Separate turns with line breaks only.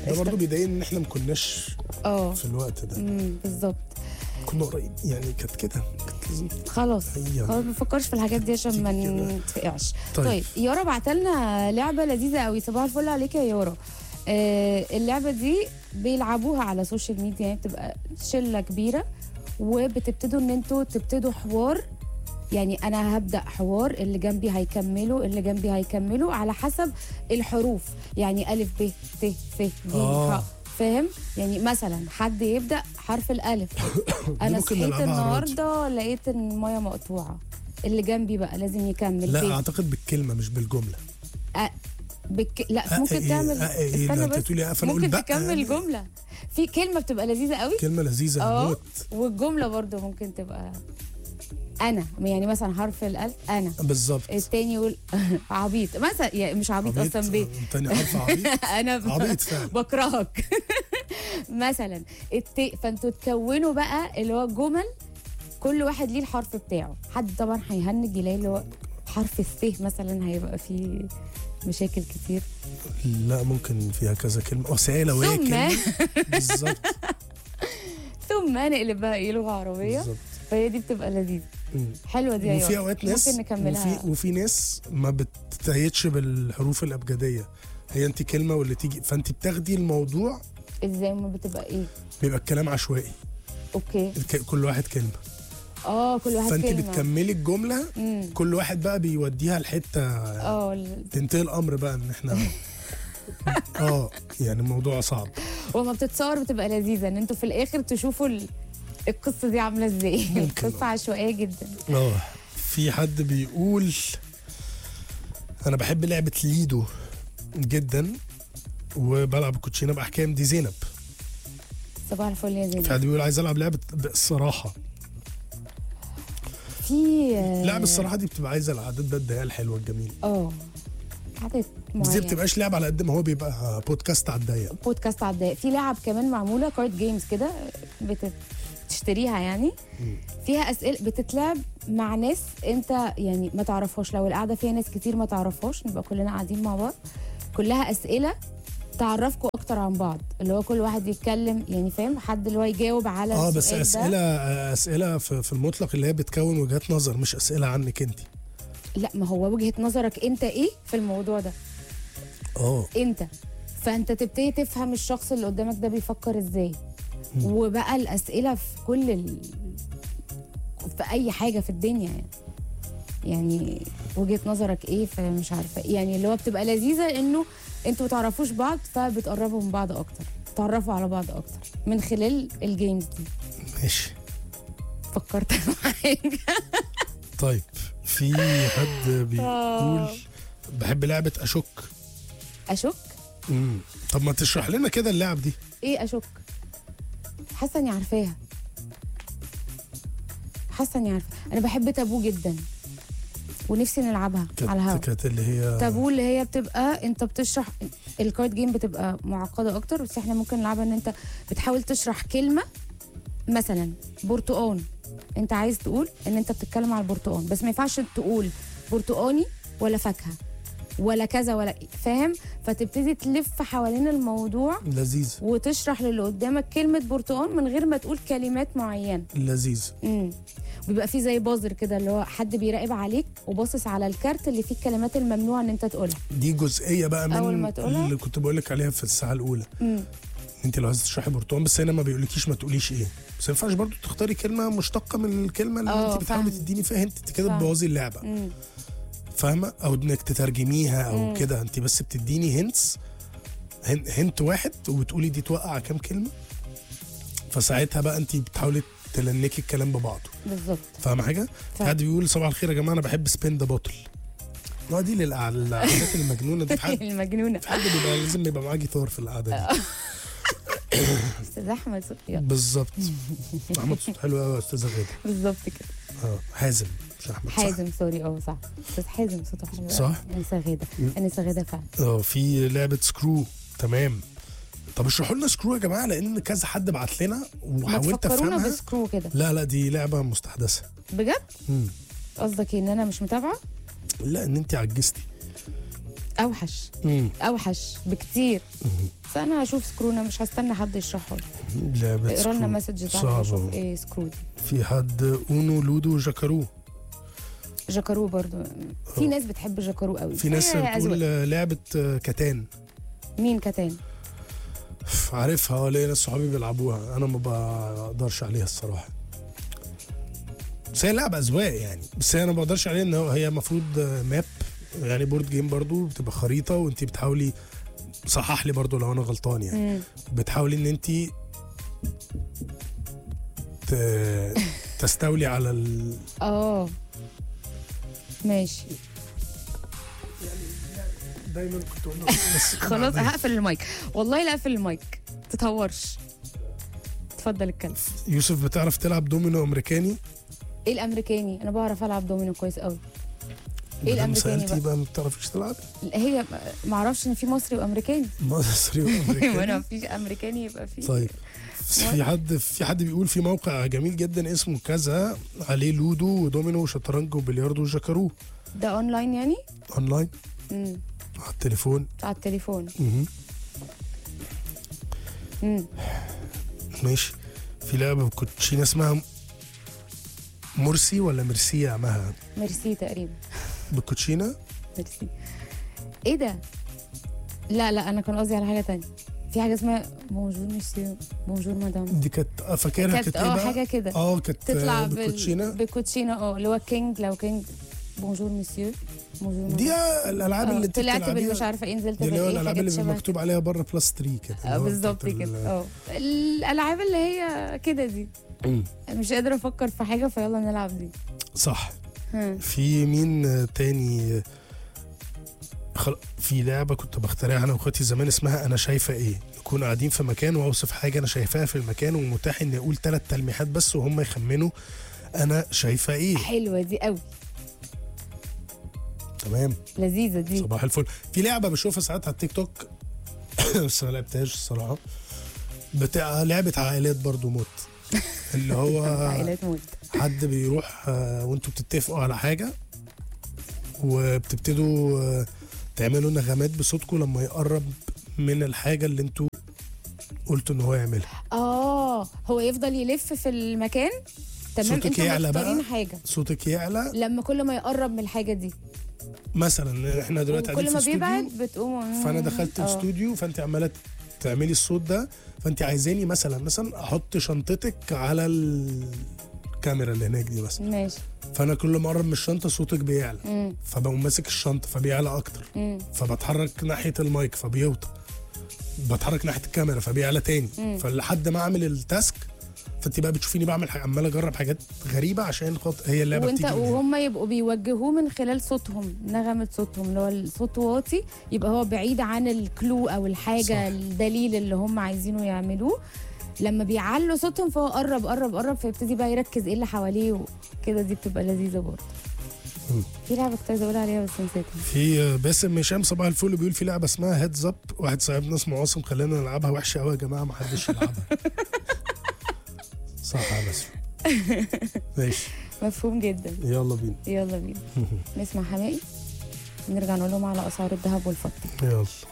ده برضه بيضايقني ان احنا ما كناش
اه
في الوقت ده
امم بالظبط
كنا قريب يعني كانت كده كانت لازم
خلاص
هي.
خلاص ما بفكرش في الحاجات دي عشان ما
تيجي كده.
نتفقعش
طيب.
طيب, يارا بعتلنا لعبه لذيذه قوي صباح الفل عليك يا يارا آه اللعبه دي بيلعبوها على السوشيال ميديا يعني بتبقى شله كبيره وبتبتدوا ان انتوا تبتدوا حوار يعني انا هبدا حوار اللي جنبي هيكملوا اللي جنبي هيكملوا على حسب الحروف يعني الف ب ت ف ج
آه.
ح فاهم يعني مثلا حد يبدا حرف الالف انا
ممكن
صحيت
نلعبها على الراديو.
النهارده لقيت الميه مقطوعه اللي جنبي بقى لازم يكمل
لا
ب.
اعتقد بالكلمه مش بالجمله
أ... بك... لا
أ-
ممكن
إيه-
تعمل
أ- إيه، لا،
استنى
أنت
بس
تقولي أ، فأنا أقول
ممكن
بقى
تكمل
يعني.
جمله في كلمه بتبقى لذيذه قوي
كلمه لذيذه
اه
موت
والجمله برضو ممكن تبقى انا يعني مثلا حرف الالف انا
بالظبط
التاني يقول عبيط مثلا يعني مش عبيط,
عبيط
اصلا بيه
تاني حرف عبيط
انا ب-
عبيط فعلا
بكرهك مثلا الت فانتوا تكونوا بقى اللي هو جمل كل واحد ليه الحرف بتاعه حد طبعا هيهنج يلاقي اللي هو حرف الث مثلا هيبقى فيه مشاكل كتير
لا ممكن فيها كذا كلمه اه سهله لو هي
ثم
كلمه بالظبط
ثم نقلب بقى ايه لغه عربيه
بالظبط
فهي دي بتبقى لذيذه
مم.
حلوه دي
وفي
أيوة.
اوقات ناس
ممكن نكملها
وفي, وفي ناس ما بتتهيتش بالحروف الابجديه هي انت كلمه واللي تيجي فانت بتاخدي الموضوع
ازاي ما بتبقى ايه
بيبقى الكلام عشوائي
اوكي
الك- كل واحد كلمه
اه كل واحد
فانت
كلمه
بتكملي الجمله
امم
كل واحد بقى بيوديها لحته
اه ال-
تنتهي الامر بقى ان احنا اه يعني الموضوع صعب
وما بتتصور بتبقى لذيذه ان انتوا في الاخر تشوفوا ال... القصه دي عامله ازاي
ممكن.
قصه عشوائيه جدا
اه في حد بيقول انا بحب لعبه ليدو جدا وبلعب كوتشينه باحكام دي زينب
صباح الفل يا
في
زينب
حد بيقول عايز العب لعبه الصراحه
في آه،
لعب الصراحه دي بتبقى عايزه العادات ده الدقيقه الحلوه الجميله
اه عدد
بس دي
معين
بتبقاش لعب على قد ما هو بيبقى بودكاست على الضيق
بودكاست على الضيق في لعب كمان معموله كارد جيمز كده بتشتريها يعني فيها اسئله بتتلعب مع ناس انت يعني ما تعرفهاش لو القعده فيها ناس كتير ما تعرفهاش نبقى كلنا قاعدين مع بعض كلها اسئله تعرفكم اكتر عن بعض اللي هو كل واحد يتكلم يعني فاهم حد اللي هو يجاوب على
اه بس
السؤال ده.
اسئله اسئله في, في المطلق اللي هي بتكون وجهات نظر مش اسئله عنك انت
لا ما هو وجهه نظرك انت ايه في الموضوع ده
اه
انت فانت تبتدي تفهم الشخص اللي قدامك ده بيفكر ازاي وبقى الاسئله في كل ال... في اي حاجه في الدنيا يعني يعني وجهه نظرك ايه فمش عارفه يعني اللي هو بتبقى لذيذه انه انتوا ما تعرفوش بعض فبتقربوا من بعض اكتر تعرفوا على بعض اكتر من خلال الجيمز دي
ماشي
فكرت في حاجه
طيب في حد بيقول بحب لعبه اشك
اشك
مم. طب ما تشرح لنا كده اللعب دي
ايه اشك حاسه اني عارفاها حاسه اني عارفه انا بحب تابو جدا ونفسي نلعبها على الهوا
كانت كانت اللي هي
تابو اللي هي بتبقى انت بتشرح الكارد جيم بتبقى معقده اكتر بس احنا ممكن نلعبها ان انت بتحاول تشرح كلمه مثلا برتقان انت عايز تقول ان انت بتتكلم على البرتقان بس ما ينفعش تقول برتقاني ولا فاكهه ولا كذا ولا فاهم فتبتدي تلف حوالين الموضوع
لذيذ
وتشرح للي قدامك كلمه برتقان من غير ما تقول كلمات معينه
لذيذ
امم بيبقى في زي بازر كده اللي هو حد بيراقب عليك وباصص على الكارت اللي فيه الكلمات الممنوع ان انت تقولها
دي جزئيه بقى من
أول ما تقولها؟
اللي كنت بقول لك عليها في الساعه الاولى
امم
انت لو عايزه تشرحي برتقال بس هنا ما بيقولكيش ما تقوليش ايه بس ما ينفعش برضو تختاري كلمه مشتقه من الكلمه اللي
اه،
انت بتحاولي
فاهمة.
تديني فيها انت كده
فاهمة.
بتبوظي اللعبه
امم
فاهمه او انك تترجميها او
مم.
كده انت بس بتديني هنتس هنت واحد وبتقولي دي توقع كام كلمه فساعتها بقى انت بتحاولي تلنكي الكلام ببعضه
بالظبط
فاهمه حاجه؟ في حد بيقول صباح الخير يا جماعه انا بحب سبين ذا بوتل اه دي للع- للعادات المجنونه دي في حد
المجنونه
في حد بيبقى لازم يبقى معاه جيتار في القعده دي
استاذ احمد صوت- يلا.
بالظبط احمد صوت حلو قوي يا استاذه غاده
بالظبط كده
اه حازم مش احمد صح
حازم سوري اه صح استاذ حازم صوته حلو
صح؟
انسه غاده انسه غاده فعلا
اه في لعبه سكرو تمام طب اشرحوا لنا سكرو يا جماعه لان كذا حد بعت لنا
ما
وحاولت
تفكرونا
افهمها
بسكرو كده
لا لا دي لعبه مستحدثه
بجد
مم.
قصدك إيه، ان انا مش متابعه
لا ان انت عجزتي
اوحش
مم.
اوحش بكتير بس انا هشوف سكرو انا مش هستنى حد يشرحه لي
لعبة
اقرا لنا
سكرو.
مسج تعالى
صعبة.
نشوف ايه سكرو دي
في حد اونو لودو جاكارو
جاكارو برضو في
آه.
ناس بتحب جاكارو قوي
في ناس
هي أذواق.
بتقول آه، لعبة آه، كتان
مين كتان
عارفها اه ليا ناس صحابي بيلعبوها انا ما بقدرش عليها الصراحه بس هي لعبه اذواق يعني بس هي انا ما بقدرش عليها ان هو- هي المفروض ماب يعني بورد جيم برضو بتبقى خريطه وانت بتحاولي صحح لي برضو لو انا غلطان يعني
مم.
بتحاولي ان انت ت... تستولي على ال...
اه ماشي
دايما كنت اقول له بس
خلاص هقفل المايك والله لا اقفل المايك تتهورش اتفضل اتكلم
يوسف بتعرف تلعب دومينو امريكاني
ايه الامريكاني انا بعرف العب دومينو كويس قوي ايه
مادام
الامريكاني
سالتي
بقى
بقى ما بتعرفيش تلعب
هي ما اعرفش ان في مصري وامريكاني
مصري
وانا
وامريكاني
مفيش امريكاني يبقى في
طيب في حد في حد بيقول في موقع جميل جدا اسمه كذا عليه لودو ودومينو وشطرنج وبلياردو وجاكارو
ده اونلاين يعني
اونلاين
امم
على التليفون
على التليفون
مهم.
امم
ماشي في لعبه كوتشينه اسمها مرسي ولا مرسي يا عمها
ميرسي تقريبا
بالكوتشينه
ميرسي ايه ده لا لا انا كان قصدي على حاجه تانية في حاجه اسمها بونجور مسيو بونجور مدام
دي كانت آه، فاكرها
كانت
كانت ايه
اه
بقى
حاجه كده
اه كانت
تطلع
آه،
بال-
بالكوتشينه
بالكوتشينه اه اللي هو كينج لو كينج بونجور مسيو بونجور
دي
مدام.
الالعاب
آه،
اللي انت
طلعت
بتلعبيها
بالمش عارفه ايه نزلت
دي اللي هو
بالايه
الالعاب
حاجات
اللي
شبه
مكتوب عليها بره بلس 3 كده اللي
اه
هو
بالظبط
بتاعت
كده
ال-
اه الالعاب اللي هي كده دي
مم.
مش قادره افكر في حاجه فيلا نلعب دي
صح
ها.
في مين آه، تاني آه، خل... في لعبة كنت بخترعها أنا وأخواتي زمان اسمها أنا شايفة إيه نكون قاعدين في مكان وأوصف حاجة أنا شايفاها في المكان ومتاح إني أقول ثلاث تلميحات بس وهم يخمنوا أنا شايفة إيه
حلوه دي قوي
تمام
لذيذه دي
صباح الفل في لعبة بشوفها ساعات على التيك توك بس ما لعبتهاش الصراحة بتاع لعبة عائلات برضو موت اللي هو
عائلات موت
حد بيروح آه، وانتوا بتتفقوا على حاجه وبتبتدوا آه، تعملوا نغمات بصوتكم لما يقرب من الحاجه اللي انتوا قلتوا ان هو يعملها
اه هو يفضل يلف في المكان تمام
صوتك
انتوا
يعلى بقى.
مختارين حاجه
صوتك يعلى
لما كل ما يقرب من الحاجه دي
مثلا احنا دلوقتي قاعدين
وكل
في
ما بيبعد
استوديو
بتقوم
فانا دخلت
آه.
الاستوديو فانت عماله تعملي الصوت ده فانت عايزاني مثلا مثلا احط شنطتك على الكاميرا اللي هناك دي مثلا
ماشي
فانا كل ما اقرب من الشنطه صوتك بيعلى
مم.
فبقوم ماسك الشنطه فبيعلى اكتر
مم.
فبتحرك ناحيه المايك فبيوطى بتحرك ناحيه الكاميرا فبيعلى تاني
مم.
فلحد ما اعمل التاسك فانت بقى بتشوفيني بعمل حاجه عمال اجرب حاجات غريبه عشان خاطر هي اللعبه
وانت
بتيجي من هنا.
وهم يبقوا بيوجهوه من خلال صوتهم نغمه صوتهم اللي هو الصوت واطي يبقى هو بعيد عن الكلو او الحاجه
صح.
صح. الدليل اللي هم عايزينه يعملوه لما بيعلوا صوتهم فهو قرب قرب قرب فيبتدي بقى يركز ايه اللي حواليه وكده دي بتبقى لذيذه برضه
مم.
في لعبه كنت عايزه اقول عليها بس نسيتها
في باسم هشام صباح الفل بيقول في لعبه اسمها هيدز اب واحد صاحبنا اسمه عاصم خلانا نلعبها وحشه قوي يا جماعه ما حدش يلعبها صح يا باسم ماشي
مفهوم جدا
يلا بينا
يلا بينا نسمع حمائي نرجع نقول لهم على اسعار الذهب والفضه
يلا